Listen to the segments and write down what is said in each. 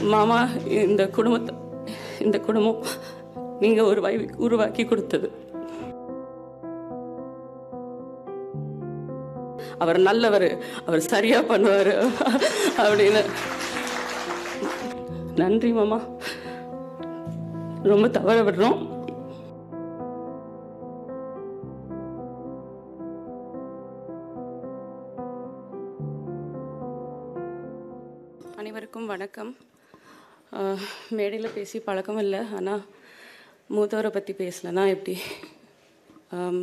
மாமா இந்த குடும்பத்தை இந்த குடும்பம் நீங்கள் ஒரு வாய் உருவாக்கி கொடுத்தது அவர் நல்லவர் அவர் சரியா பண்ணுவார் அப்படின்னு நன்றி மாமா ரொம்ப தவற விடுறோம் அனைவருக்கும் வணக்கம் மேடையில் பேசி பழக்கம் இல்லை ஆனால் மூத்தவரை பற்றி பேசலைன்னா எப்படி ஆம்,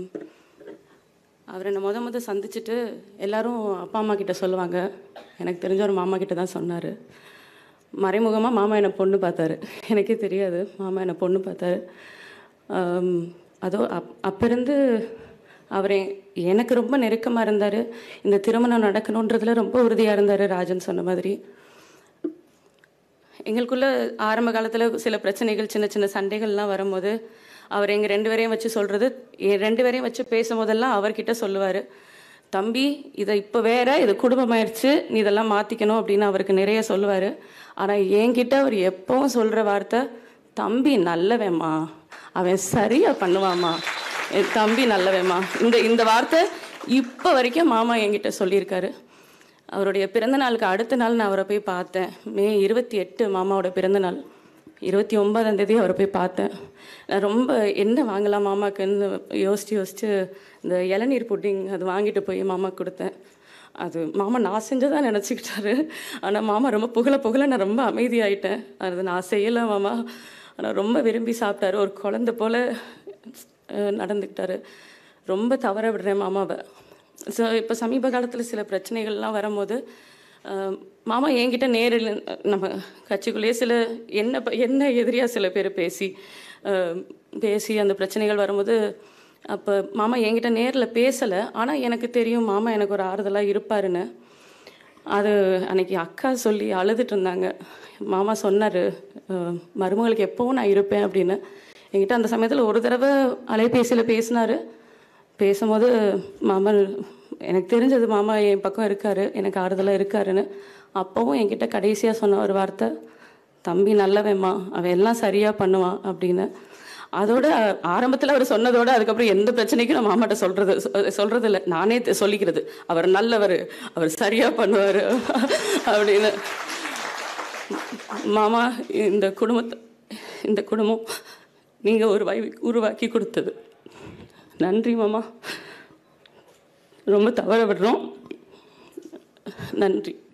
அவரை நான் முத முத சந்திச்சுட்டு எல்லாரும் அப்பா அம்மா கிட்ட சொல்லுவாங்க எனக்கு தெரிஞ்ச ஒரு மாமா கிட்ட தான் சொன்னார் மறைமுகமாக மாமா என்னை பொண்ணு பார்த்தாரு எனக்கே தெரியாது மாமா என்னை பொண்ணு பார்த்தாரு ஆம், அதோ அப் அப்பிருந்து அவர் எ- எனக்கு ரொம்ப நெருக்கமாக இருந்தார் இந்த திருமணம் நடக்கணுன்றதுல ரொம்ப உறுதியாக இருந்தார் ராஜன் சொன்ன மாதிரி எங்களுக்குள்ள ஆரம்ப காலத்தில் சில பிரச்சனைகள் சின்ன சின்ன சண்டைகள்லாம் வரும்போது அவர் எங்கள் ரெண்டு பேரையும் வச்சு சொல்கிறது ரெண்டு பேரையும் வச்சு பேசும்போதெல்லாம் அவர்கிட்ட சொல்லுவார் தம்பி இதை இப்போ வேற இது குடும்பமாயிடுச்சு நீ இதெல்லாம் மாற்றிக்கணும் அப்படின்னு அவருக்கு நிறைய சொல்லுவார் ஆனால் என்கிட்ட அவர் எப்பவும் சொல்கிற வார்த்தை தம்பி நல்லவன்மா அவன் சரியாக பண்ணுவாம்மா என் தம்பி நல்லவன்மா இந்த இந்த வார்த்தை இப்போ வரைக்கும் மாமா என்கிட்ட சொல்லியிருக்காரு அவருடைய பிறந்த நாளுக்கு அடுத்த நாள் நான் அவரை போய் பார்த்தேன் மே இருபத்தி எட்டு மாமாவோட பிறந்த நாள் இருபத்தி ஒன்பதாம் தேதி அவரை போய் பார்த்தேன் நான் ரொம்ப என்ன வாங்கலாம் மாமாக்குன்னு யோசிச்சு யோசிச்சு இந்த இளநீர் புட்டிங் அது வாங்கிட்டு போய் மாமாக்கு கொடுத்தேன் அது மாமா நான் செஞ்சதா நினச்சிக்கிட்டாரு ஆனால் மாமா ரொம்ப புகழ புகழ நான் ரொம்ப அமைதியாயிட்டேன் அது நான் செய்யலை மாமா ஆனால் ரொம்ப விரும்பி சாப்பிட்டாரு ஒரு குழந்தை போல் அஹ், நடந்துக்கிட்டாரு ரொம்ப தவற விடுறேன் மாமாவை ஸோ இப்போ சமீப காலத்தில் சில பிரச்சனைகள்லாம் வரும்போது அஹ், மாமா என்கிட்ட நேரில் நம்ம கட்சிக்குள்ளேயே சில என்ன ப- என்ன எதிரியாக சில பேர் பேசி அஹ், பேசி அந்த பிரச்சனைகள் வரும்போது அப்போ மாமா என்கிட்ட நேரில் பேசலை ஆனால் எனக்கு தெரியும் மாமா எனக்கு ஒரு ஆறுதலாக இருப்பாருன்னு அது அன்னைக்கு அக்கா சொல்லி அழுதுட்டு இருந்தாங்க மாமா சொன்னார் மருமகளுக்கு எப்பவும் நான் இருப்பேன் அப்படின்னு என்கிட்ட அந்த சமயத்தில் ஒரு தடவை அலைபேசியில் பேசினாரு பேசும்போது மாமா எனக்கு தெரிஞ்சது மாமா என் பக்கம் இருக்காரு எனக்கு ஆறுதலாக இருக்காருன்னு அப்போவும் என்கிட்ட கடைசியாக சொன்ன ஒரு வார்த்தை தம்பி நல்லவன்மா அவன் எல்லாம் சரியாக பண்ணுவான் அப்படின்னு அதோட ஆரம்பத்தில் அவர் சொன்னதோட அதுக்கப்புறம் எந்த பிரச்சனைக்கும் நான் மாமாட்ட சொல்றது சொ- சொல்றது இல்லை நானே தெ- சொல்லிக்கிறது அவர் நல்லவர் அவர் சரியாக பண்ணுவார் அப்படின்னு மாமா இந்த குடும்பத்தை இந்த குடும்பம் நீங்கள் ஒரு வாய் உருவாக்கி கொடுத்தது நன்றி மாமா ரொம்ப தவற விடுறோம் நன்றி